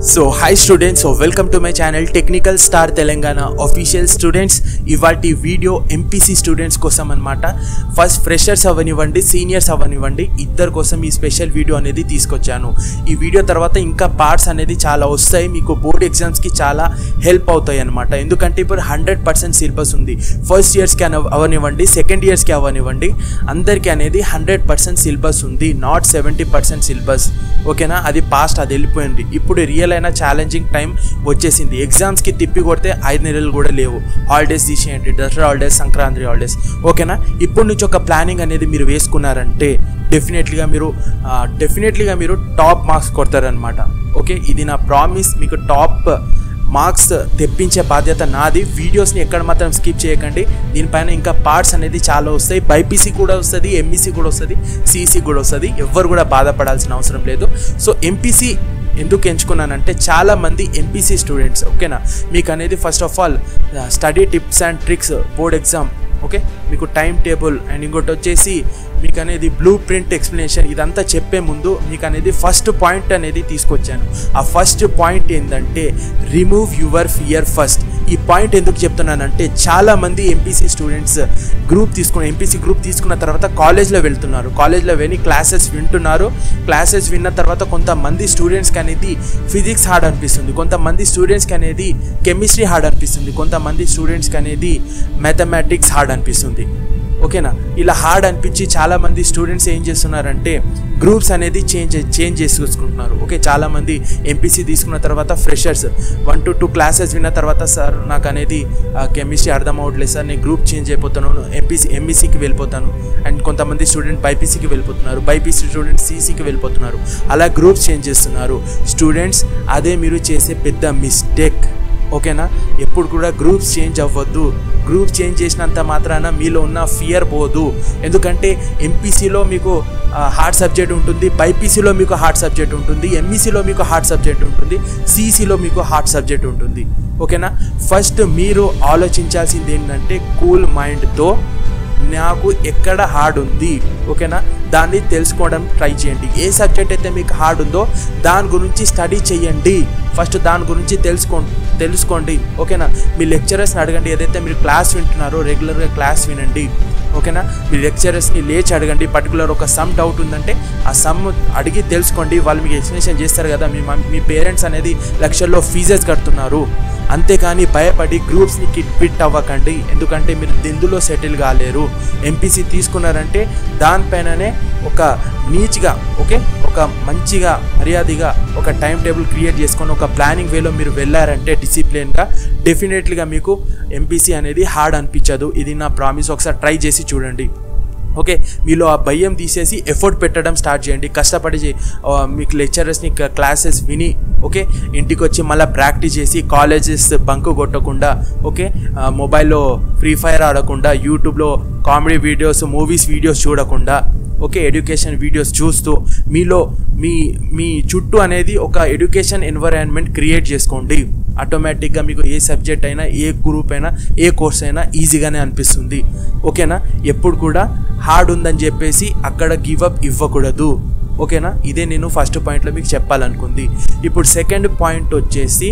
so hi students so welcome to my channel technical star Telangana official students ఇవాటి video MPC students కోసం అనమాట first freshers అవ్వనివ్వండి seniors అవ్వనివ్వండి ఇద్దరు కోసం ఈ స్పెషల్ వీడియో అనేది తీసుకొచ్చాను ఈ వీడియో తర్వాత ఇంకా పార్ట్స్ అనేది చాలా వస్తాయి మీకు బోర్డ్ ఎగ్జామ్స్కి చాలా హెల్ప్ అవుతాయి అనమాట ఎందుకంటే ఇప్పుడు హండ్రెడ్ పర్సెంట్ సిలబస్ ఉంది ఫస్ట్ ఇయర్స్కి అన అవనివ్వండి సెకండ్ ఇయర్స్కి అవనివ్వండి అందరికీ అనేది హండ్రెడ్ పర్సెంట్ సిలబస్ ఉంది నాట్ సెవెంటీ పర్సెంట్ సిలబస్ ఓకేనా అది పాస్ట్ అది వెళ్ళిపోయింది ఇప్పుడు రియల్ అయిన ఛాలెంజింగ్ టైం వచ్చేసింది ఎగ్జామ్స్కి తిప్పి కొడితే ఐదు నెలలు కూడా లేవు హాలిడేస్ తీసేయండి దసరా హాలిడేస్ సంక్రాంతి హాలిడేస్ ఓకేనా ఇప్పటి నుంచి ఒక ప్లానింగ్ అనేది మీరు వేసుకున్నారంటే డెఫినెట్లీగా మీరు డెఫినెట్లీగా మీరు టాప్ మార్క్స్ కొడతారనమాట ఓకే ఇది నా ప్రామిస్ మీకు టాప్ మార్క్స్ తెప్పించే బాధ్యత నాది వీడియోస్ని ఎక్కడ మాత్రం స్కిప్ చేయకండి దీనిపైన ఇంకా పార్ట్స్ అనేది చాలా వస్తాయి బైపీసీ కూడా వస్తుంది ఎంఈసీ కూడా వస్తుంది సిఈసీ కూడా వస్తుంది ఎవ్వరు కూడా బాధపడాల్సిన అవసరం లేదు సో ఎంపీసీ ఎందుకు ఎంచుకున్నానంటే చాలా మంది ఎంపీసీ స్టూడెంట్స్ ఓకేనా మీకు అనేది first of all study tips and tricks board exam okay మీకు టైం టేబుల్ అండ్ ఇంకోటి వచ్చేసి మీకు అనేది బ్లూ ప్రింట్ ఎక్స్ప్లెనేషన్ ఇదంతా చెప్పే ముందు మీకు అనేది ఫస్ట్ పాయింట్ అనేది తీసుకొచ్చాను ఆ ఫస్ట్ పాయింట్ ఏంటంటే రిమూవ్ యువర్ ఫియర్ ఫస్ట్ ఈ పాయింట్ ఎందుకు చెప్తున్నానంటే చాలా మంది ఎంపీసీ స్టూడెంట్స్ గ్రూప్ తీసుకున్న ఎంపీసీ గ్రూప్ తీసుకున్న తర్వాత కాలేజ్లో వెళ్తున్నారు కాలేజ్లో వెళ్ళి క్లాసెస్ వింటున్నారు క్లాసెస్ విన్న తర్వాత కొంతమంది స్టూడెంట్స్కి అనేది ఫిజిక్స్ హార్డ్ అనిపిస్తుంది కొంతమంది స్టూడెంట్స్కి అనేది కెమిస్ట్రీ హార్డ్ అనిపిస్తుంది కొంతమంది స్టూడెంట్స్కి అనేది మ్యాథమెటిక్స్ హార్డ్ అనిపిస్తుంది ఓకేనా ఇలా హార్డ్ అనిపించి చాలా మంది స్టూడెంట్స్ ఏం చేస్తున్నారంటే గ్రూప్స్ అనేది చేంజ్ చేంజ్ చేసుకుంటున్నారు ఓకే చాలా మంది ఎంపీసీ తీసుకున్న తర్వాత freshers one two two classes విన్న తర్వాత సార్ నాకు అనేది కెమిస్ట్రీ అర్థం అవ్వట్లేదు సార్ నేను గ్రూప్ చేంజ్ అయిపోతున్నాను ఎంపీసీ ఎంఈసీకి వెళ్ళిపోతాను అండ్ కొంతమంది స్టూడెంట్ బైపీసీకి వెళ్ళిపోతున్నారు బైపీసీ స్టూడెంట్ సీసీకి వెళ్ళిపోతున్నారు అలా గ్రూప్స్ చేంజ్ చేస్తున్నారు స్టూడెంట్స్ అదే మీరు చేసే పెద్ద మిస్టేక్ ఓకేనా ఎప్పుడు కూడా గ్రూప్స్ చేంజ్ అవ్వద్దు గ్రూప్ చేంజ్ చేసినంత మాత్రాన మీలో ఉన్న ఫియర్ పోదు ఎందుకంటే ఎంపీసీలో మీకు హార్డ్ సబ్జెక్ట్ ఉంటుంది బైపీసీలో మీకు హార్డ్ సబ్జెక్ట్ ఉంటుంది ఎంఈసీలో మీకు హార్డ్ సబ్జెక్ట్ ఉంటుంది సిఈసీలో మీకు హార్డ్ సబ్జెక్ట్ ఉంటుంది ఓకేనా ఫస్ట్ మీరు ఆలోచించాల్సింది ఏంటంటే కూల్ మైండ్తో నాకు ఎక్కడ హార్డ్ ఉంది ఓకేనా దాన్ని తెలుసుకోవడం ట్రై చేయండి ఏ సబ్జెక్ట్ అయితే మీకు హార్డ్ ఉందో దాని గురించి స్టడీ చేయండి ఫస్ట్ దాని గురించి తెలుసుకో తెలుసుకోండి ఓకేనా మీ లెక్చరర్స్ని అడగండి ఏదైతే మీరు క్లాస్ వింటున్నారో రెగ్యులర్గా క్లాస్ వినండి ఓకేనా మీ లెక్చరర్స్ని లేచి అడగండి పర్టికులర్ ఒక సమ్ డౌట్ ఉందంటే ఆ సమ్ అడిగి తెలుసుకోండి వాళ్ళు మీకు ఎక్స్ప్లెనేషన్ చేస్తారు కదా మీ మీ పేరెంట్స్ అనేది లక్షల్లో ఫీజెస్ కడుతున్నారు అంతేకాని భయపడి గ్రూప్స్ని కిట్ ఫిట్ అవ్వకండి ఎందుకంటే మీరు దిందులో సెటిల్ కాలేరు ఎంపీసీ తీసుకున్నారంటే దానిపైననే ఒక నీచ్గా ఓకే ఒక మంచిగా మర్యాదగా ఒక టైం టేబుల్ క్రియేట్ చేసుకొని ఒక ప్లానింగ్ వేలో మీరు వెళ్ళారంటే డిసిప్లిన్గా డెఫినెట్లీగా మీకు ఎంపీసీ అనేది హార్డ్ అనిపించదు ఇది నా ప్రామిస్ ఒకసారి ట్రై చేసి చూడండి ఓకే మీలో ఆ భయం తీసేసి ఎఫర్ట్ పెట్టడం స్టార్ట్ చేయండి కష్టపడి మీకు లెక్చరర్స్ని క్లాసెస్ విని ఓకే ఇంటికి వచ్చి మళ్ళీ ప్రాక్టీస్ చేసి కాలేజెస్ బంక్ కొట్టకుండా ఓకే మొబైల్లో ఫ్రీ ఫైర్ ఆడకుండా యూట్యూబ్లో కామెడీ వీడియోస్ మూవీస్ వీడియోస్ చూడకుండా ఓకే ఎడ్యుకేషన్ వీడియోస్ చూస్తూ మీలో మీ మీ చుట్టూ అనేది ఒక ఎడ్యుకేషన్ ఎన్వైరాన్మెంట్ క్రియేట్ చేసుకోండి ఆటోమేటిక్గా మీకు ఏ సబ్జెక్ట్ అయినా ఏ గ్రూప్ అయినా ఏ కోర్స్ అయినా ఈజీగానే అనిపిస్తుంది ఓకేనా ఎప్పుడు కూడా హార్డ్ ఉందని చెప్పేసి అక్కడ గివ్ అప్ ఇవ్వకూడదు ఓకేనా ఇదే నేను ఫస్ట్ పాయింట్లో మీకు చెప్పాలనుకుంది ఇప్పుడు సెకండ్ పాయింట్ వచ్చేసి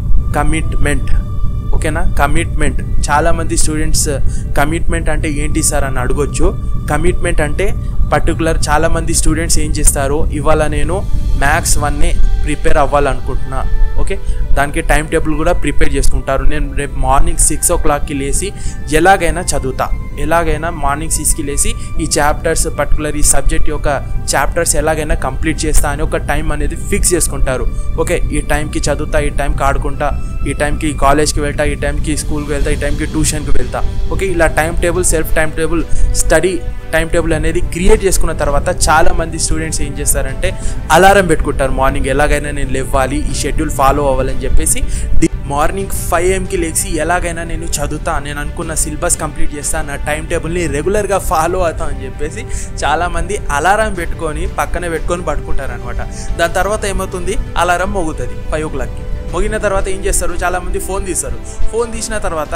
కమిట్మెంట్ ఓకేనా కమిట్మెంట్ చాలామంది స్టూడెంట్స్ కమిట్మెంట్ అంటే ఏంటి సార్ అని అడగొచ్చు కమిట్మెంట్ అంటే పర్టికులర్ చాలామంది స్టూడెంట్స్ ఏం చేస్తారు ఇవాళ నేను మ్యాథ్స్ వన్నే ప్రిపేర్ అవ్వాలనుకుంటున్నా ఓకే దానికి టైం టేబుల్ కూడా ప్రిపేర్ చేసుకుంటారు నేను రేపు మార్నింగ్ సిక్స్ ఓ క్లాక్కి లేచి ఎలాగైనా చదువుతా ఎలాగైనా మార్నింగ్ సిక్స్కి లేచి ఈ చాప్టర్స్ పర్టికులర్ ఈ సబ్జెక్ట్ యొక్క చాప్టర్స్ ఎలాగైనా కంప్లీట్ చేస్తా అని ఒక టైం అనేది ఫిక్స్ చేసుకుంటారు ఓకే ఈ టైంకి చదువుతా ఈ టైంకి ఆడుకుంటా ఈ టైంకి కాలేజ్కి వెళ్తా ఈ టైంకి స్కూల్కి వెళ్తా ఈ టైంకి ట్యూషన్కి వెళ్తా ఓకే ఇలా time table self time table study time table అనేది క్రియేట్ చేసుకున్న తర్వాత చాలా మంది స్టూడెంట్స్ ఏం చేస్తారంటే అలారం పెట్టుకుంటారు మార్నింగ్ ఎలాగైనా నేను లేవాలి ఈ షెడ్యూల్ ఫాలో అవ్వాలని చెప్పేసి మార్నింగ్ ఫైవ్ ఎంకి లేచి ఎలాగైనా నేను చదువుతా నేను అనుకున్న సిలబస్ కంప్లీట్ చేస్తా నా టైం టేబుల్ని రెగ్యులర్గా ఫాలో అవుతా అని చెప్పేసి చాలామంది అలారం పెట్టుకొని పక్కనే పెట్టుకొని పడుకుంటారు అనమాట దాని తర్వాత ఏమవుతుంది అలారం మోగుతుంది ఫైవ్ ఓ క్లాక్కి మోగిన తర్వాత ఏం చేస్తారు చాలామంది ఫోన్ తీస్తారు ఫోన్ తీసిన తర్వాత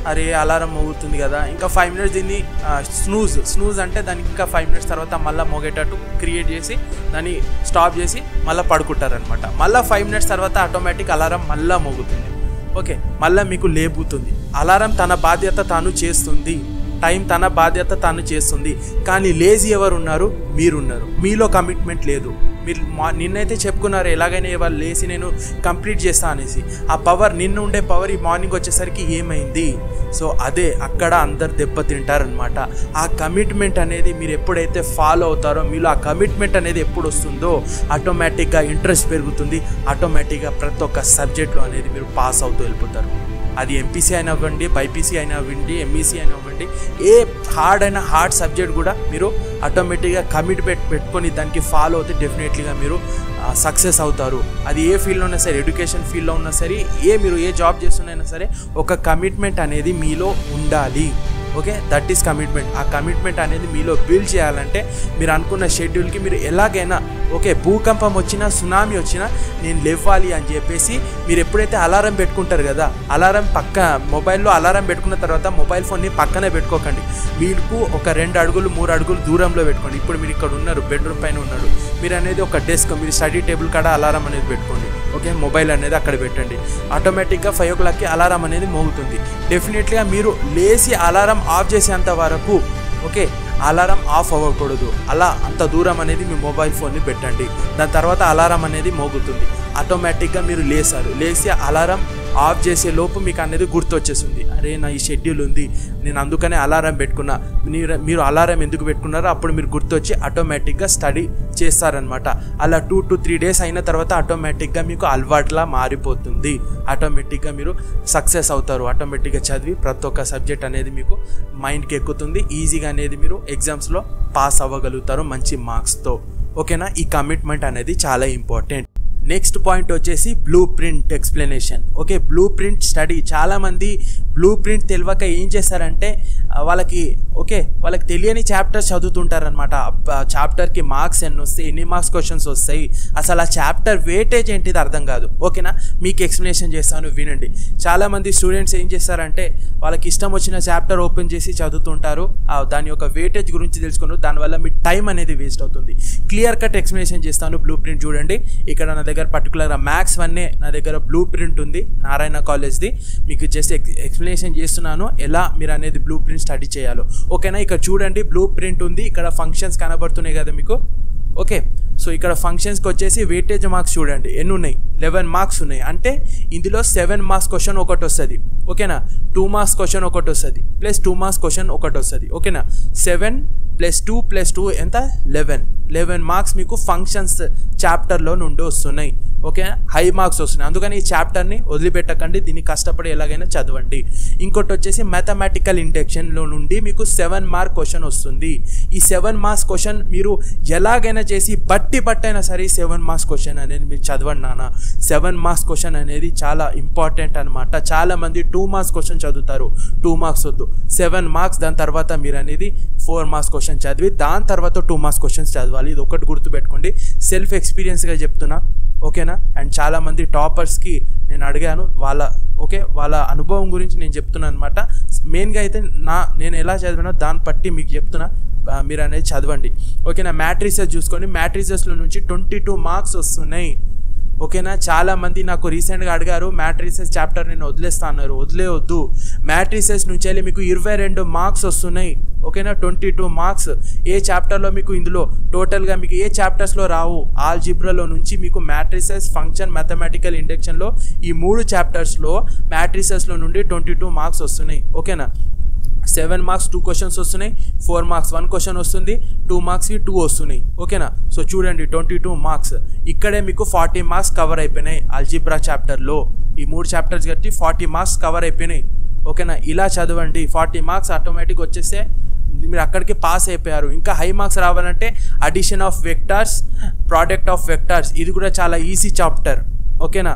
అరే అలారం మోగుతుంది కదా ఇంకా ఫైవ్ మినిట్స్ దీన్ని స్నూజ్ స్నూజ్ అంటే దానికి ఇంకా ఫైవ్ మినిట్స్ తర్వాత మళ్ళీ మోగేటట్టు క్రియేట్ చేసి దాన్ని స్టాప్ చేసి మళ్ళీ పడుకుంటారనమాట మళ్ళీ ఫైవ్ మినిట్స్ తర్వాత ఆటోమేటిక్ అలారం మళ్ళీ మోగుతుంది ఓకే మళ్ళీ మీకు లేపుతుంది అలారం తన బాధ్యత తాను చేస్తుంది టైం తన బాధ్యత తాను చేస్తుంది కానీ లేజీ ఎవరు ఉన్నారు మీరున్నారు మీలో కమిట్మెంట్ లేదు మీరు మా నిన్నైతే చెప్పుకున్నారు ఎలాగైనా ఇవాళ లేచి నేను కంప్లీట్ చేస్తా అనేసి ఆ పవర్ నిన్న ఉండే పవర్ ఈ మార్నింగ్ వచ్చేసరికి ఏమైంది సో అదే అక్కడ అందరు దెబ్బతింటారనమాట ఆ కమిట్మెంట్ అనేది మీరు ఎప్పుడైతే ఫాలో అవుతారో మీలో ఆ కమిట్మెంట్ అనేది ఎప్పుడు వస్తుందో ఆటోమేటిక్గా ఇంట్రెస్ట్ పెరుగుతుంది ఆటోమేటిక్గా ప్రతి ఒక్క సబ్జెక్ట్లో అనేది మీరు పాస్ అవుతూ వెళ్ళిపోతారు అది ఎంపీసీ అయినా అవ్వండి బైపీసీ అయినా అవ్వండి ఎంఈసీ అయినా అవ్వండి ఏ హార్డ్ అయినా హార్డ్ సబ్జెక్ట్ కూడా మీరు ఆటోమేటిక్గా కమిట్ పెట్ పెట్టుకొని దానికి ఫాలో అవుతే డెఫినెట్లీగా మీరు సక్సెస్ అవుతారు అది ఏ ఫీల్డ్లో ఉన్నా సరే ఎడ్యుకేషన్ ఫీల్డ్లో ఉన్నా సరే ఏ మీరు ఏ జాబ్ చేస్తున్నా సరే ఒక కమిట్మెంట్ అనేది మీలో ఉండాలి ఓకే దట్ ఈస్ కమిట్మెంట్ ఆ కమిట్మెంట్ అనేది మీలో బిల్డ్ చేయాలంటే మీరు అనుకున్న షెడ్యూల్కి మీరు ఎలాగైనా ఓకే భూకంపం వచ్చినా సునామీ వచ్చినా నేను లేవాలి అని చెప్పేసి మీరు ఎప్పుడైతే అలారం పెట్టుకుంటారు కదా అలారం పక్క మొబైల్లో అలారం పెట్టుకున్న తర్వాత మొబైల్ ఫోన్ని పక్కనే పెట్టుకోకండి మీకు ఒక రెండు అడుగులు మూడు అడుగులు దూరంలో పెట్టుకోండి ఇప్పుడు మీరు ఇక్కడ ఉన్నారు బెడ్రూమ్ పైన ఉన్నారు మీరు అనేది ఒక డెస్క్ మీరు స్టడీ టేబుల్ కాడ అలారం అనేది పెట్టుకోండి ఓకే మొబైల్ అనేది అక్కడ పెట్టండి ఆటోమేటిక్గా ఫైవ్ ఓ క్లాక్కి అలారం అనేది మోగుతుంది డెఫినెట్లీగా మీరు లేచి అలారం ఆఫ్ చేసేంత వరకు ఓకే అలారం ఆఫ్ అవ్వకూడదు అలా అంత దూరం అనేది మీ మొబైల్ ఫోన్ని పెట్టండి దాని తర్వాత అలారం అనేది మోగుతుంది ఆటోమేటిక్గా మీరు లేసారు లేచి అలారం ఆఫ్ చేసే లోపు మీకు అనేది గుర్తొచ్చేస్తుంది అరే నా ఈ షెడ్యూల్ ఉంది నేను అందుకనే అలారం పెట్టుకున్నా మీరు మీరు అలారం ఎందుకు పెట్టుకున్నారో అప్పుడు మీరు గుర్తొచ్చి ఆటోమేటిక్గా స్టడీ చేస్తారనమాట అలా టూ టు త్రీ డేస్ అయిన తర్వాత ఆటోమేటిక్గా మీకు అలవాట్లా మారిపోతుంది ఆటోమేటిక్గా మీరు సక్సెస్ అవుతారు ఆటోమేటిక్గా చదివి ప్రతి ఒక్క సబ్జెక్ట్ అనేది మీకు మైండ్కి ఎక్కుతుంది ఈజీగా అనేది మీరు ఎగ్జామ్స్లో పాస్ అవ్వగలుగుతారు మంచి మార్క్స్తో ఓకేనా ఈ కమిట్మెంట్ అనేది చాలా ఇంపార్టెంట్ నెక్స్ట్ పాయింట్ వచ్చేసి blueprint explanation okay blueprint study చాలామంది బ్లూ ప్రింట్ తెలియక ఏం చేస్తారంటే ఆ, వాళ్ళకి ఓకే వాళ్ళకి తెలియని చాప్టర్స్ చదువుతుంటారనమాట చాప్టర్కి మార్క్స్ ఎన్ని వస్తాయి ఎన్ని మార్క్స్ క్వశ్చన్స్ వస్తాయి అసలు ఆ చాప్టర్ వేటేజ్ ఏంటిది అర్థం కాదు ఓకేనా మీకు ఎక్స్ప్లెనేషన్ చేస్తాను వినండి చాలామంది స్టూడెంట్స్ ఏం చేస్తారంటే వాళ్ళకి ఇష్టం వచ్చిన చాప్టర్ ఓపెన్ చేసి చదువుతుంటారు ఆ, దాని యొక్క వేటేజ్ గురించి తెలుసుకున్నారు దానివల్ల మీ టైం అనేది వేస్ట్ అవుతుంది క్లియర్ కట్ ఎక్స్ప్లెనేషన్ చేస్తాను బ్లూ ప్రింట్ చూడండి ఇక్కడ నా దగ్గర పర్టికులర్గా మ్యాథ్స్ వన్నే నా దగ్గర బ్లూ ప్రింట్ ఉంది నారాయణ కాలేజ్ది మీకు జస్ట్ ఎక్స్ప్లెనేషన్ చేస్తున్నాను ఎలా మీరు అనేది బ్లూ ప్రింట్ స్టడీ చేయాలో ఓకేనా ఇక్కడ చూడండి బ్లూ ప్రింట్ ఉంది ఇక్కడ ఫంక్షన్స్ కనబడుతున్నాయి కదా మీకు ఓకే సో ఇక్కడ ఫంక్షన్స్కి వచ్చేసి వెయిటేజ్ మార్క్స్ చూడండి ఎన్ని ఉన్నాయి లెవెన్ మార్క్స్ ఉన్నాయి అంటే ఇందులో సెవెన్ మార్క్స్ క్వశ్చన్ ఒకటి వస్తుంది ఓకేనా టూ మార్క్స్ క్వశ్చన్ ఒకటి వస్తుంది ప్లస్ టూ మార్క్స్ క్వశ్చన్ ఒకటి వస్తుంది ఓకేనా seven plus two plus two ఎంత లెవెన్ లెవెన్ మార్క్స్ మీకు ఫంక్షన్స్ చాప్టర్లో నుండి వస్తున్నాయి ఓకే హై మార్క్స్ వస్తున్నాయి అందుకని ఈ చాప్టర్ని వదిలిపెట్టకండి దీన్ని కష్టపడి ఎలాగైనా చదవండి ఇంకోటి వచ్చేసి మ్యాథమెటికల్ ఇండక్షన్లో నుండి మీకు సెవెన్ మార్క్ క్వశ్చన్ వస్తుంది ఈ సెవెన్ మార్క్స్ క్వశ్చన్ మీరు ఎలాగైనా చేసి బట్టి బట్టైనా సరే సెవెన్ మార్క్స్ క్వశ్చన్ అనేది మీరు చదవండి నాన్న సెవెన్ మార్క్స్ క్వశ్చన్ అనేది చాలా ఇంపార్టెంట్ అనమాట చాలా మంది టూ మార్క్స్ క్వశ్చన్ చదువుతారు టూ మార్క్స్ వద్దు సెవెన్ మార్క్స్ దాని తర్వాత మీరు అనేది ఫోర్ మార్క్స్ క్వశ్చన్ చదివి దాని తర్వాత టూ మార్క్స్ క్వశ్చన్స్ చదవాలి ఇది ఒకటి గుర్తుపెట్టుకోండి సెల్ఫ్ ఎక్స్పీరియన్స్గా చెప్తున్నా ఓకేనా అండ్ చాలా మంది టాపర్స్కి నేను అడిగాను వాళ్ళ ఓకే వాళ్ళ అనుభవం గురించి నేను చెప్తున్నాను అనమాట మెయిన్గా అయితే నా నేను ఎలా చదివినో దాన్ని బట్టి మీకు చెప్తున్నా ఆ, మీరు అనేది చదవండి ఓకేనా మ్యాట్రిసెస్ చూసుకొని మ్యాట్రిసెస్లో నుంచి ట్వంటీ టూ మార్క్స్ వస్తున్నాయి ఓకేనా చాలా మంది నాకు రీసెంట్గా అడిగారు మ్యాట్రిసెస్ చాప్టర్ నేను వదిలేస్తా అన్నారు వదిలేవద్దు మ్యాట్రిసెస్ నుంచి వెళ్ళి మీకు ఇరవై రెండు మార్క్స్ వస్తున్నాయి ఓకేనా ట్వంటీ టూ మార్క్స్ ఏ చాప్టర్లో మీకు ఇందులో టోటల్గా మీకు ఏ చాప్టర్స్లో రావు ఆల్జిబ్రాలో నుంచి మీకు మ్యాట్రిసెస్ ఫంక్షన్ మ్యాథమెటికల్ ఇండక్షన్లో ఈ మూడు చాప్టర్స్లో మ్యాట్రిసెస్లో నుండి ట్వంటీ టూ మార్క్స్ వస్తున్నాయి ఓకేనా సెవెన్ మార్క్స్ టూ క్వశ్చన్స్ వస్తున్నాయి ఫోర్ మార్క్స్ వన్ క్వశ్చన్ వస్తుంది టూ మార్క్స్కి టూ వస్తున్నాయి ఓకేనా సో చూడండి ట్వంటీ టూ మార్క్స్ ఇక్కడే మీకు ఫార్టీ మార్క్స్ కవర్ అయిపోయినాయి అల్జిబ్రా చాప్టర్లో ఈ మూడు చాప్టర్స్ కట్టి ఫార్టీ మార్క్స్ కవర్ అయిపోయినాయి ఓకేనా ఇలా చదవండి ఫార్టీ మార్క్స్ ఆటోమేటిక్ వచ్చేస్తే మీరు అక్కడికి పాస్ అయిపోయారు ఇంకా హై మార్క్స్ రావాలంటే addition of vectors product of vectors ఇది కూడా చాలా ఈజీ చాప్టర్ ఓకేనా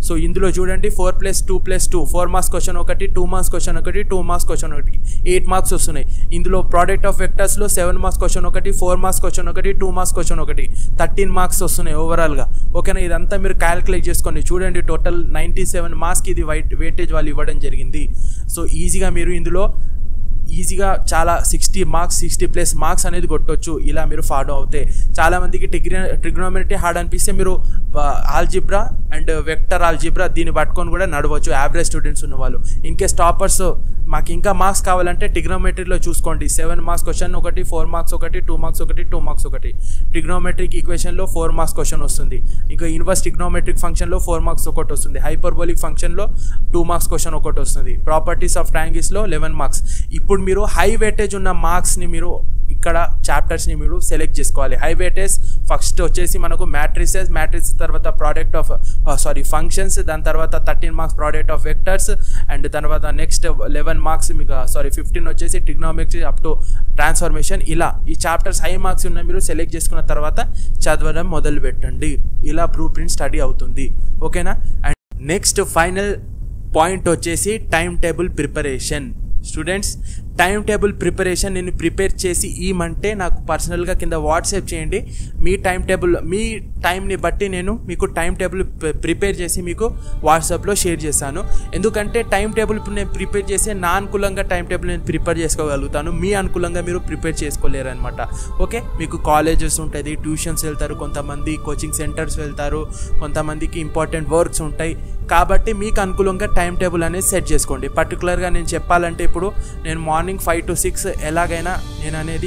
సో ఇందులో చూడండి four plus two plus two four marks question ఒకటి టూ మార్క్స్ క్వశ్చన్ ఒకటి టూ మార్క్స్ క్వశ్చన్ ఒకటి ఎయిట్ మార్క్స్ వస్తున్నాయి ఇందులో ప్రోడక్ట్ ఆఫ్ వెక్టర్స్లో సెవెన్ మార్క్స్ క్వశ్చన్ ఒకటి ఫోర్ మార్క్స్ క్వశ్చన్ ఒకటి టూ మార్క్స్ క్వశ్చన్ ఒకటి థర్టీన్ మార్క్స్ వస్తున్నాయి ఓవరాల్గా ఓకేనా ఇదంతా మీరు క్యాలిక్యులేట్ చేసుకోండి చూడండి టోటల్ నైంటీ సెవెన్ మార్క్స్కి ఇది వైట్ వెయిటేజ్ వాళ్ళు ఇవ్వడం జరిగింది సో ఈజీగా మీరు ఇందులో ఈజీగా చాలా sixty marks sixty plus marks అనేది కొట్టొచ్చు ఇలా మీరు ఫాలో అవుతే చాలామందికి టిగ్రి ట్రిగ్నోమెట్రీ హార్డ్ అనిపిస్తే మీరు ఆల్జిబ్రా అండ్ వెక్టర్ ఆల్జిబ్రా దీన్ని పట్టుకొని కూడా నడవచ్చు యావరేజ్ స్టూడెంట్స్ ఉన్న వాళ్ళు ఇన్ కేస్ టాపర్స్ మాకు ఇంకా మార్క్స్ కావాలంటే టిగ్నోమెట్రీలో చూసుకోండి సెవెన్ మార్క్స్ క్వశ్చన్ ఒకటి ఫోర్ మార్క్స్ ఒకటి టూ మార్క్స్ ఒకటి టూ మార్క్స్ ఒకటి ట్రిగ్నోమెట్రిక్ ఈక్వేషన్లో ఫోర్ మార్క్స్ క్వశ్చన్ వస్తుంది ఇంకా ఇన్వర్స్ ట్రిగ్నోమెట్రిక్ ఫంక్షన్లో ఫోర్ మార్క్స్ ఒకటి వస్తుంది హైపర్బోలిక్ ఫంక్షన్లో టూ మార్క్స్ క్వశ్చన్ ఒకటి వస్తుంది ప్రాపర్టీస్ ఆఫ్ ట్రాంగిల్స్లో లెవెన్ మార్క్స్ ఇప్పుడు మీరు హై వెయిటేజ్ ఉన్న మార్క్స్ని మీరు ఇక్కడ చాప్టర్స్ని మీరు సెలెక్ట్ చేసుకోవాలి హై వెయిటేజ్ ఫస్ట్ వచ్చేసి మనకు మ్యాట్రిసెస్ మ్యాట్రిక్స్ తర్వాత ప్రోడక్ట్ ఆఫ్ సారీ ఫంక్షన్స్ దాని తర్వాత thirteen marks product of vectors and తర్వాత నెక్స్ట్ లెవెన్ మార్క్స్ మీకు సారీ ఫిఫ్టీన్ వచ్చేసి ట్రిగ్నోమెట్రీ అప్ టు ట్రాన్స్ఫర్మేషన్ ఇలా ఈ చాప్టర్స్ హై మార్క్స్ ఉన్న మీరు సెలెక్ట్ చేసుకున్న తర్వాత చదవడం మొదలు పెట్టండి ఇలా బ్లూ ప్రింట్ స్టడీ అవుతుంది ఓకేనా అండ్ నెక్స్ట్ ఫైనల్ పాయింట్ వచ్చేసి time table preparation students time table preparation నేను ప్రిపేర్ చేసి ఇమంటే నాకు పర్సనల్గా కింద వాట్సాప్ చేయండి మీ టైం టేబుల్ మీ టైంని బట్టి నేను మీకు టైం టేబుల్ ప్రిపేర్ చేసి మీకు వాట్సాప్లో షేర్ చేస్తాను ఎందుకంటే టైం టేబుల్ ఇప్పుడు నేను ప్రిపేర్ చేస్తే నా అనుకూలంగా టైం టేబుల్ నేను ప్రిపేర్ చేసుకోగలుగుతాను మీ అనుకూలంగా మీరు ప్రిపేర్ చేసుకోలేరు అనమాట ఓకే మీకు కాలేజెస్ ఉంటుంది ట్యూషన్స్ వెళ్తారు కొంతమంది కోచింగ్ సెంటర్స్ వెళ్తారు కొంతమందికి ఇంపార్టెంట్ వర్క్స్ ఉంటాయి కాబట్టి మీకు అనుకూలంగా టైం టేబుల్ అనేది సెట్ చేసుకోండి పర్టికులర్గా నేను చెప్పాలంటే ఇప్పుడు నేను మార్నింగ్ ఫైవ్ టు సిక్స్ ఎలాగైనా నేను అనేది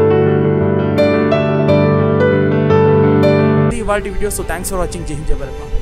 ఇవాళ video so thanks for watching జై హింద్ జై భారత్